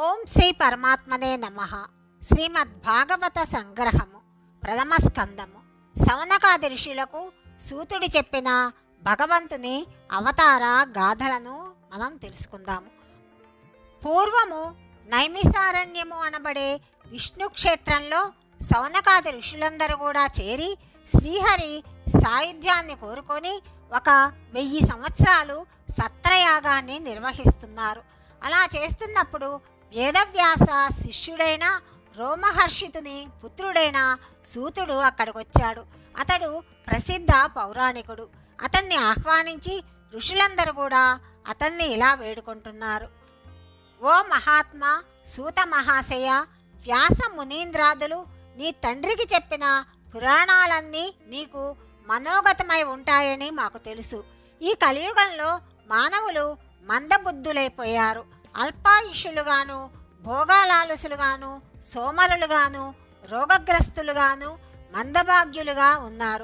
ఓం శ్రీ పరమాత్మనే నమ శ్రీమద్ భాగవత సంగ్రహము ప్రథమ స్కందము సౌనకాది ఋషులకు సూతుడు చెప్పిన భగవంతుని అవతార గాథలను మనం తెలుసుకుందాము పూర్వము నైమిసారణ్యము అనబడే విష్ణు క్షేత్రంలో సౌనకాది ఋషులందరూ కూడా చేరి శ్రీహరి సాయుధ్యాన్ని కోరుకొని ఒక వెయ్యి సంవత్సరాలు సత్రయాగాన్ని నిర్వహిస్తున్నారు అలా చేస్తున్నప్పుడు వేదవ్యాస శిష్యుడైన రోమహర్షితుని పుత్రుడైన సూతుడు అక్కడికి వచ్చాడు అతడు ప్రసిద్ధ పౌరాణికుడు అతన్ని ఆహ్వానించి ఋషులందరూ కూడా అతన్ని ఇలా వేడుకుంటున్నారు ఓ మహాత్మా సూత మహాశయ వ్యాస మునీంద్రాదులు నీ తండ్రికి చెప్పిన పురాణాలన్నీ నీకు మనోగతమై ఉంటాయని మాకు తెలుసు ఈ కలియుగంలో మానవులు మందబుద్ధులైపోయారు అల్పాయుషులుగాను భోగాలాలసులుగాను సోమరులుగాను రోగగ్రస్తులుగాను మందభాగ్యులుగా ఉన్నారు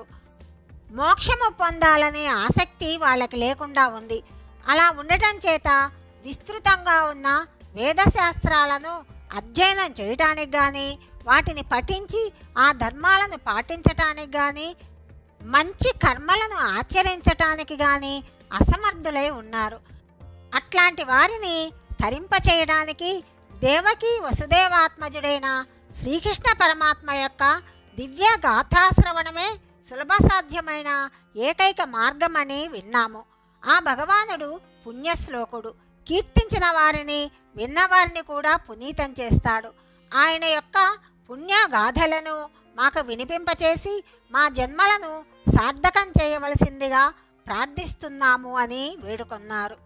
మోక్షము పొందాలనే ఆసక్తి వాళ్ళకి లేకుండా ఉంది అలా ఉండటం చేత విస్తృతంగా ఉన్న వేదశాస్త్రాలను అధ్యయనం చేయటానికి కానీ వాటిని పఠించి ఆ ధర్మాలను పాటించటానికి కానీ మంచి కర్మలను ఆచరించటానికి కానీ అసమర్థులై ఉన్నారు అట్లాంటి వారిని తరింపచేయడానికి దేవకి వసుదేవాత్మజుడైన శ్రీకృష్ణ పరమాత్మ యొక్క దివ్య గాథాశ్రవణమే సులభ సాధ్యమైన ఏకైక మార్గమని విన్నాము ఆ భగవానుడు పుణ్యశ్లోకుడు కీర్తించిన వారిని విన్నవారిని కూడా పునీతం చేస్తాడు ఆయన యొక్క పుణ్యగాథలను మాకు వినిపింపచేసి మా జన్మలను సార్థకం చేయవలసిందిగా ప్రార్థిస్తున్నాము అని వేడుకొన్నారు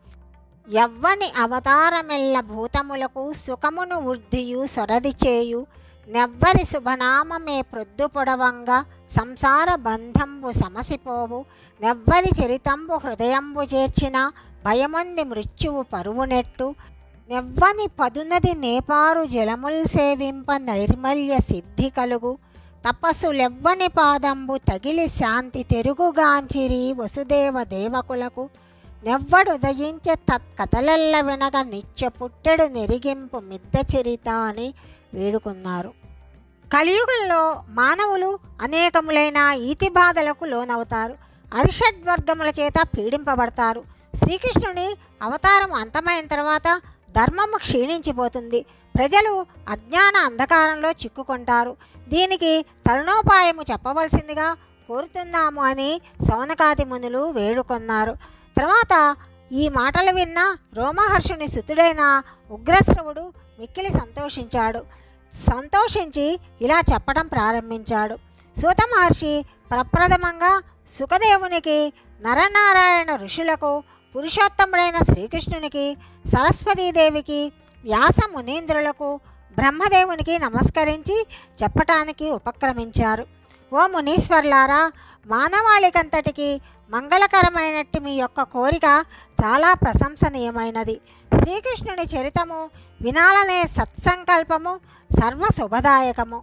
ఎవ్వని అవతారమెల్ల భూతములకు సుఖమును వృద్ధియు సొరది చేయు నెవ్వరి శుభనామమే ప్రొద్దు పొడవంగా సంసార బంధంబు సమసిపోవు నెవ్వరి చరితంబు హృదయంబు చేర్చిన భయముంది మృత్యువు పరువునెట్టు నెవ్వని పదునది నేపారు జలముల్ సేవింప నైర్మల్య సిద్ధి కలుగు తపస్సులెవ్వని పాదంబు తగిలి శాంతి తెరుగుగాంచిరి వసుదేవ దేవకులకు నెవ్వడు ఉదయించే తత్కథలల్ల వినగ నిత్య పుట్టెడు నెరిగింపు మిద్ద చరిత అని వేడుకున్నారు కలియుగంలో మానవులు అనేకములైన ఈతి బాధలకు లోనవుతారు అరిషడ్వర్గముల చేత పీడింపబడతారు శ్రీకృష్ణుని అవతారం అంతమైన తర్వాత ధర్మము క్షీణించిపోతుంది ప్రజలు అజ్ఞాన అంధకారంలో చిక్కుకుంటారు దీనికి తరుణోపాయము చెప్పవలసిందిగా కోరుతున్నాము అని సౌనకాది మునులు వేడుకొన్నారు తర్వాత ఈ మాటలు విన్న రోమహర్షుని సుతుడైన ఉగ్రశ్రవుడు మిక్కిలి సంతోషించాడు సంతోషించి ఇలా చెప్పడం ప్రారంభించాడు సూత మహర్షి ప్రప్రథమంగా సుఖదేవునికి నరనారాయణ ఋషులకు పురుషోత్తముడైన శ్రీకృష్ణునికి సరస్వతీదేవికి వ్యాస మునీంద్రులకు బ్రహ్మదేవునికి నమస్కరించి చెప్పటానికి ఉపక్రమించారు ఓ మునీశ్వర్లారా మానవాళికంతటికి మంగళకరమైనట్టు మీ యొక్క కోరిక చాలా ప్రశంసనీయమైనది శ్రీకృష్ణుని చరితము వినాలనే సత్సంకల్పము సర్వ శుభదాయకము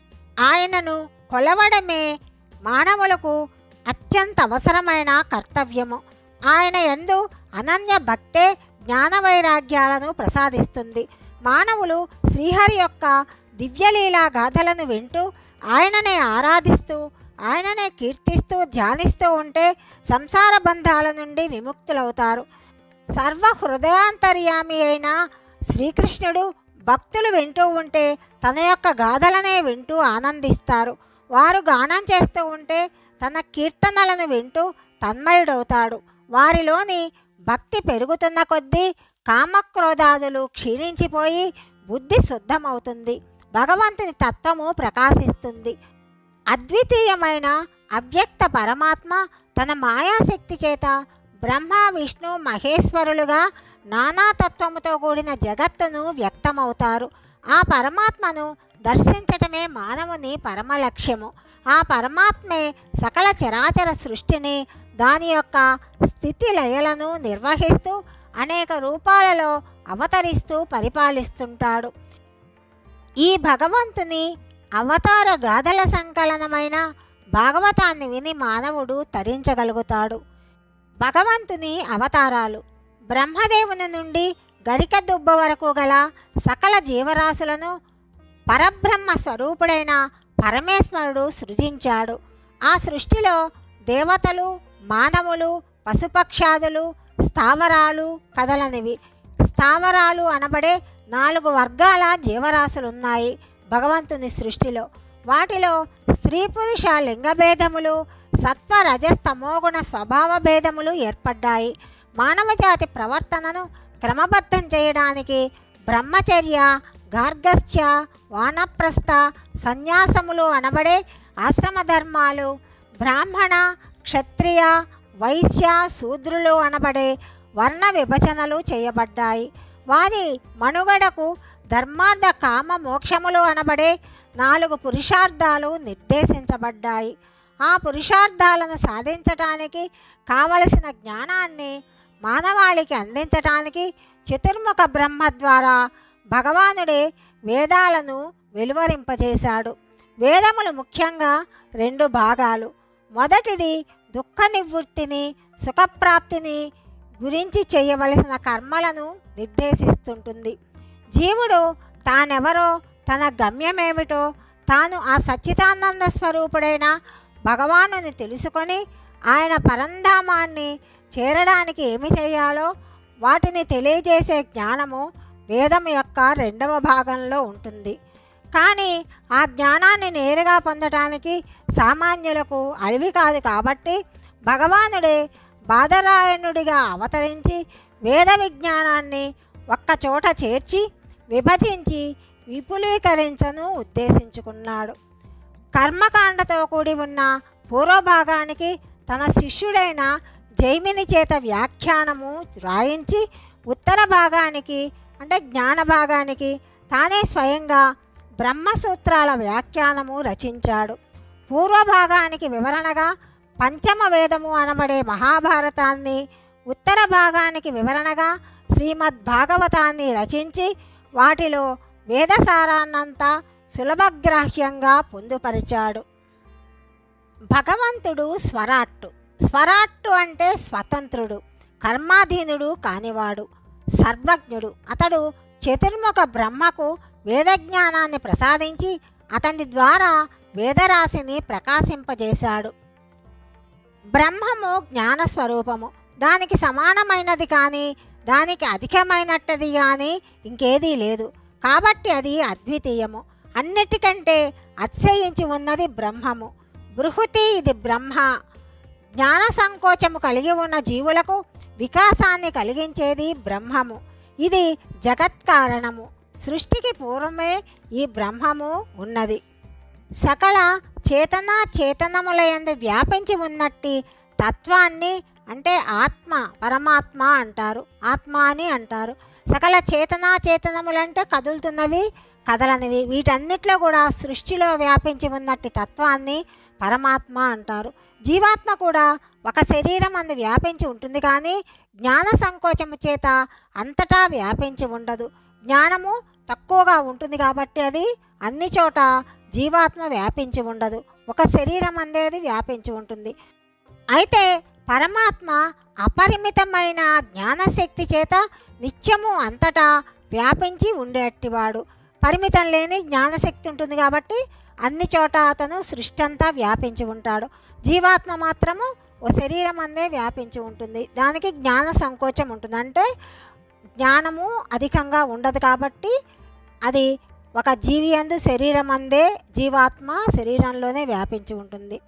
ఆయనను కొలవడమే మానవులకు అత్యంత అవసరమైన కర్తవ్యము ఆయన ఎందు అనన్య భక్తే జ్ఞాన వైరాగ్యాలను ప్రసాదిస్తుంది మానవులు శ్రీహరి యొక్క దివ్యలీలా గాథలను వింటూ ఆయననే ఆరాధిస్తూ ఆయననే కీర్తిస్తూ ధ్యానిస్తూ ఉంటే సంసార బంధాల నుండి విముక్తులవుతారు సర్వ హృదయాంతర్యామి అయిన శ్రీకృష్ణుడు భక్తులు వింటూ ఉంటే తన యొక్క గాథలనే వింటూ ఆనందిస్తారు వారు గానం చేస్తూ ఉంటే తన కీర్తనలను వింటూ తన్మయుడవుతాడు వారిలోని భక్తి పెరుగుతున్న కొద్దీ కామక్రోధాదులు క్షీణించిపోయి బుద్ధి శుద్ధమవుతుంది భగవంతుని తత్వము ప్రకాశిస్తుంది అద్వితీయమైన అవ్యక్త పరమాత్మ తన మాయాశక్తి చేత బ్రహ్మ విష్ణు మహేశ్వరులుగా నానాతత్వముతో కూడిన జగత్తును వ్యక్తమవుతారు ఆ పరమాత్మను దర్శించటమే మానవుని పరమ లక్ష్యము ఆ పరమాత్మే సకల చరాచర సృష్టిని దాని యొక్క స్థితి లయలను నిర్వహిస్తూ అనేక రూపాలలో అవతరిస్తూ పరిపాలిస్తుంటాడు ఈ భగవంతుని అవతార గాథల సంకలనమైన భాగవతాన్ని విని మానవుడు తరించగలుగుతాడు భగవంతుని అవతారాలు బ్రహ్మదేవుని నుండి గరిక దుబ్బ వరకు గల సకల జీవరాశులను పరబ్రహ్మ స్వరూపుడైన పరమేశ్వరుడు సృజించాడు ఆ సృష్టిలో దేవతలు మానవులు పశుపక్షాదులు స్థావరాలు కదలనివి స్థావరాలు అనబడే నాలుగు వర్గాల జీవరాశులున్నాయి భగవంతుని సృష్టిలో వాటిలో స్త్రీ పురుష లింగభేదములు సత్వ రజస్తమోగుణ స్వభావ భేదములు ఏర్పడ్డాయి మానవజాతి ప్రవర్తనను క్రమబద్ధం చేయడానికి బ్రహ్మచర్య గార్గస్థ్య వానప్రస్థ సన్యాసములు అనబడే ఆశ్రమ ధర్మాలు బ్రాహ్మణ క్షత్రియ వైశ్య శూద్రులు అనబడే వర్ణ విభజనలు చేయబడ్డాయి వారి మనుగడకు ధర్మార్థ కామ మోక్షములు అనబడే నాలుగు పురుషార్థాలు నిర్దేశించబడ్డాయి ఆ పురుషార్థాలను సాధించటానికి కావలసిన జ్ఞానాన్ని మానవాళికి అందించటానికి చతుర్ముఖ బ్రహ్మ ద్వారా భగవానుడే వేదాలను వెలువరింపజేశాడు వేదములు ముఖ్యంగా రెండు భాగాలు మొదటిది దుఃఖ నివృత్తిని సుఖప్రాప్తిని గురించి చేయవలసిన కర్మలను నిర్దేశిస్తుంటుంది జీవుడు తానెవరో తన గమ్యమేమిటో తాను ఆ సచ్చిదానంద స్వరూపుడైన భగవానుని తెలుసుకొని ఆయన పరంధామాన్ని చేరడానికి ఏమి చేయాలో వాటిని తెలియజేసే జ్ఞానము వేదం యొక్క రెండవ భాగంలో ఉంటుంది కానీ ఆ జ్ఞానాన్ని నేరుగా పొందటానికి సామాన్యులకు అలివి కాదు కాబట్టి భగవానుడే బాదరాయణుడిగా అవతరించి వేద విజ్ఞానాన్ని ఒక్కచోట చేర్చి విభజించి విపులీకరించను ఉద్దేశించుకున్నాడు కర్మకాండతో కూడి ఉన్న పూర్వభాగానికి తన శిష్యుడైన జైమిని చేత వ్యాఖ్యానము రాయించి ఉత్తర భాగానికి అంటే జ్ఞాన భాగానికి తానే స్వయంగా బ్రహ్మసూత్రాల వ్యాఖ్యానము రచించాడు పూర్వభాగానికి వివరణగా పంచమ వేదము అనబడే మహాభారతాన్ని ఉత్తర భాగానికి వివరణగా శ్రీమద్ భాగవతాన్ని రచించి వాటిలో వేదసారాన్నంతా సులభగ్రాహ్యంగా పొందుపరిచాడు భగవంతుడు స్వరాట్టు స్వరాట్టు అంటే స్వతంత్రుడు కర్మాధీనుడు కానివాడు సర్వజ్ఞుడు అతడు చతుర్ముఖ బ్రహ్మకు వేదజ్ఞానాన్ని ప్రసాదించి అతని ద్వారా వేదరాశిని ప్రకాశింపజేశాడు బ్రహ్మము జ్ఞాన స్వరూపము దానికి సమానమైనది కానీ దానికి అధికమైనట్టది కానీ ఇంకేదీ లేదు కాబట్టి అది అద్వితీయము అన్నిటికంటే అతిశయించి ఉన్నది బ్రహ్మము బృహతి ఇది బ్రహ్మ జ్ఞాన సంకోచము కలిగి ఉన్న జీవులకు వికాసాన్ని కలిగించేది బ్రహ్మము ఇది జగత్కారణము సృష్టికి పూర్వమే ఈ బ్రహ్మము ఉన్నది సకల చేతన చేతనములయందు వ్యాపించి ఉన్నట్టి తత్వాన్ని అంటే ఆత్మ పరమాత్మ అంటారు ఆత్మ అని అంటారు సకల చేతనా చేతనములంటే కదులుతున్నవి కదలనివి వీటన్నిటిలో కూడా సృష్టిలో వ్యాపించి ఉన్నట్టి తత్వాన్ని పరమాత్మ అంటారు జీవాత్మ కూడా ఒక శరీరం అందు వ్యాపించి ఉంటుంది కానీ జ్ఞాన సంకోచము చేత అంతటా వ్యాపించి ఉండదు జ్ఞానము తక్కువగా ఉంటుంది కాబట్టి అది అన్ని చోట జీవాత్మ వ్యాపించి ఉండదు ఒక శరీరం అనేది వ్యాపించి ఉంటుంది అయితే పరమాత్మ అపరిమితమైన జ్ఞానశక్తి చేత నిత్యము అంతటా వ్యాపించి ఉండేటివాడు పరిమితం లేని జ్ఞానశక్తి ఉంటుంది కాబట్టి అన్ని చోట అతను సృష్టి అంతా వ్యాపించి ఉంటాడు జీవాత్మ మాత్రము ఓ శరీరం అందే వ్యాపించి ఉంటుంది దానికి జ్ఞాన సంకోచం ఉంటుంది అంటే జ్ఞానము అధికంగా ఉండదు కాబట్టి అది ఒక జీవి అందు శరీరం అందే జీవాత్మ శరీరంలోనే వ్యాపించి ఉంటుంది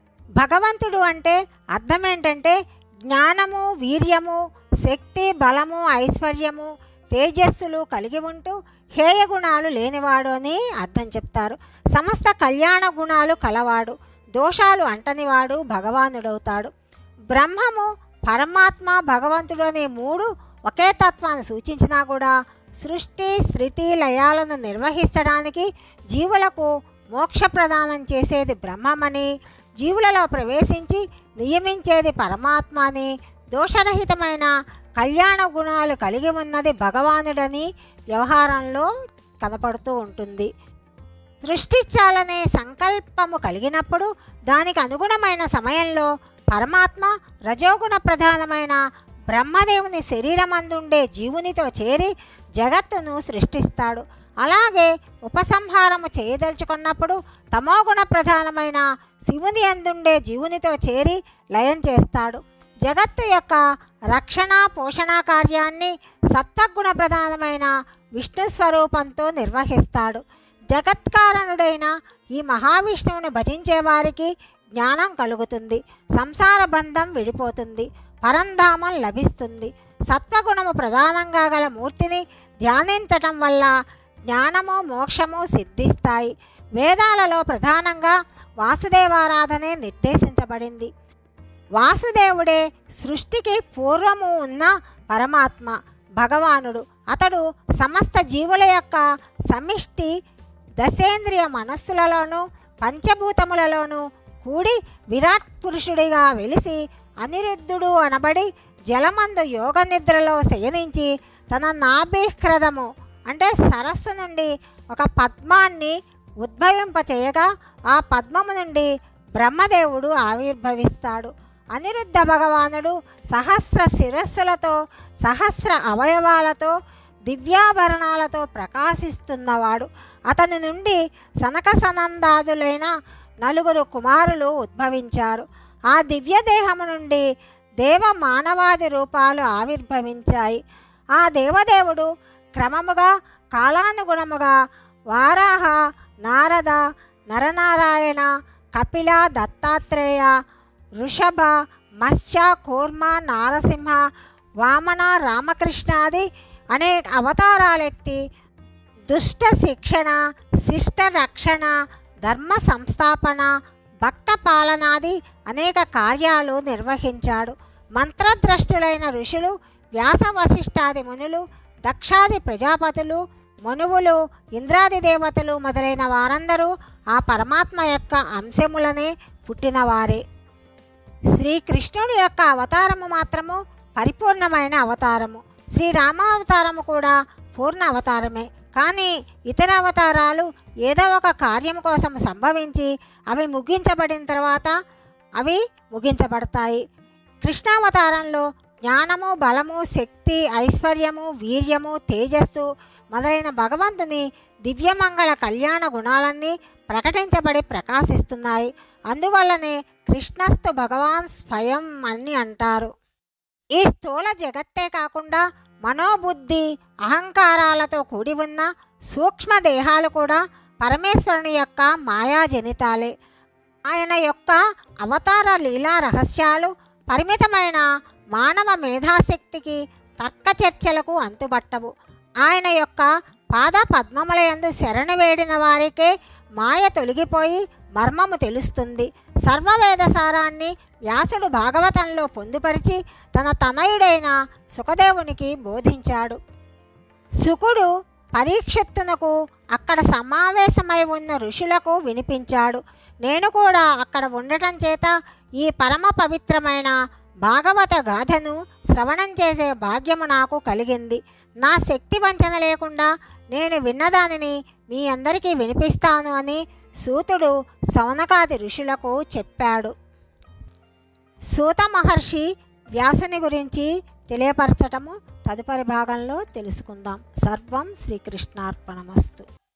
భగవంతుడు అంటే అర్థం ఏంటంటే జ్ఞానము వీర్యము శక్తి బలము ఐశ్వర్యము తేజస్సులు కలిగి ఉంటూ హేయ గుణాలు లేనివాడు అని అర్థం చెప్తారు సమస్త కళ్యాణ గుణాలు కలవాడు దోషాలు అంటనివాడు భగవానుడవుతాడు బ్రహ్మము పరమాత్మ భగవంతుడు అనే మూడు ఒకే తత్వాన్ని సూచించినా కూడా సృష్టి స్థితి లయాలను నిర్వహించడానికి జీవులకు మోక్ష ప్రదానం చేసేది బ్రహ్మమని జీవులలో ప్రవేశించి నియమించేది పరమాత్మ అని దోషరహితమైన కళ్యాణ గుణాలు కలిగి ఉన్నది భగవానుడని వ్యవహారంలో కనపడుతూ ఉంటుంది సృష్టించాలనే సంకల్పము కలిగినప్పుడు దానికి అనుగుణమైన సమయంలో పరమాత్మ రజోగుణ ప్రధానమైన బ్రహ్మదేవుని శరీరమందుండే జీవునితో చేరి జగత్తును సృష్టిస్తాడు అలాగే ఉపసంహారము చేయదలుచుకున్నప్పుడు తమోగుణ ప్రధానమైన శివుని అందుండే జీవునితో చేరి లయం చేస్తాడు జగత్తు యొక్క రక్షణ పోషణ కార్యాన్ని సత్వగుణ ప్రధానమైన విష్ణు స్వరూపంతో నిర్వహిస్తాడు జగత్కారణుడైన ఈ మహావిష్ణువుని భజించే వారికి జ్ఞానం కలుగుతుంది సంసార బంధం విడిపోతుంది పరంధామం లభిస్తుంది సత్వగుణము ప్రధానంగా గల మూర్తిని ధ్యానించటం వల్ల జ్ఞానము మోక్షము సిద్ధిస్తాయి వేదాలలో ప్రధానంగా వాసుదేవారాధనే నిర్దేశించబడింది వాసుదేవుడే సృష్టికి పూర్వము ఉన్న పరమాత్మ భగవానుడు అతడు సమస్త జీవుల యొక్క సమిష్టి దశేంద్రియ మనస్సులలోనూ పంచభూతములలోనూ కూడి విరాట్ పురుషుడిగా వెలిసి అనిరుద్ధుడు అనబడి జలమందు యోగ నిద్రలో శయనించి తన నాభిహ్రదము అంటే సరస్సు నుండి ఒక పద్మాన్ని ఉద్భవింపచేయగా ఆ పద్మము నుండి బ్రహ్మదేవుడు ఆవిర్భవిస్తాడు అనిరుద్ధ భగవానుడు సహస్ర శిరస్సులతో సహస్ర అవయవాలతో దివ్యాభరణాలతో ప్రకాశిస్తున్నవాడు అతని నుండి సనక సనందాదులైన నలుగురు కుమారులు ఉద్భవించారు ఆ దివ్యదేహము నుండి దేవ మానవాది రూపాలు ఆవిర్భవించాయి ఆ దేవదేవుడు క్రమముగా కాలానుగుణముగా వారాహ నారద నరనారాయణ కపిల దత్తాత్రేయ వృషభ మత్స్య కూర్మ నారసింహ వామన రామకృష్ణాది అనేక అవతారాలెత్తి దుష్ట శిక్షణ శిష్ట రక్షణ ధర్మ సంస్థాపన భక్త పాలనాది అనేక కార్యాలు నిర్వహించాడు మంత్రద్రష్టులైన ఋషులు వ్యాస వశిష్ఠాది మునులు దక్షాది ప్రజాపతులు మనువులు ఇంద్రాది దేవతలు మొదలైన వారందరూ ఆ పరమాత్మ యొక్క అంశములనే పుట్టినవారే శ్రీకృష్ణుడి యొక్క అవతారము మాత్రము పరిపూర్ణమైన అవతారము శ్రీరామావతారము కూడా పూర్ణ అవతారమే కానీ ఇతర అవతారాలు ఏదో ఒక కార్యం కోసం సంభవించి అవి ముగించబడిన తర్వాత అవి ముగించబడతాయి కృష్ణావతారంలో జ్ఞానము బలము శక్తి ఐశ్వర్యము వీర్యము తేజస్సు మొదలైన భగవంతుని దివ్యమంగళ కళ్యాణ గుణాలన్నీ ప్రకటించబడి ప్రకాశిస్తున్నాయి అందువల్లనే కృష్ణస్తు భగవాన్ స్వయం అని అంటారు ఈ స్థూల జగత్తే కాకుండా మనోబుద్ధి అహంకారాలతో కూడి ఉన్న సూక్ష్మ దేహాలు కూడా పరమేశ్వరుని యొక్క మాయాజనితాలే ఆయన యొక్క అవతార లీలా రహస్యాలు పరిమితమైన మానవ మేధాశక్తికి తర్క చర్చలకు అంతుబట్టవు ఆయన యొక్క పాద పద్మములయందు శరణు వేడిన వారికే మాయ తొలగిపోయి మర్మము తెలుస్తుంది సర్వవేద సారాన్ని వ్యాసుడు భాగవతంలో పొందుపరిచి తన తనయుడైన సుఖదేవునికి బోధించాడు సుకుడు పరీక్షత్తునకు అక్కడ సమావేశమై ఉన్న ఋషులకు వినిపించాడు నేను కూడా అక్కడ ఉండటం చేత ఈ పరమ పవిత్రమైన భాగవత గాథను శ్రవణం చేసే భాగ్యము నాకు కలిగింది నా శక్తి వంచన లేకుండా నేను విన్నదానిని మీ అందరికీ వినిపిస్తాను అని సూతుడు సౌనకాది ఋషులకు చెప్పాడు సూత మహర్షి వ్యాసుని గురించి తెలియపరచటము తదుపరి భాగంలో తెలుసుకుందాం సర్వం శ్రీకృష్ణార్పణమస్తు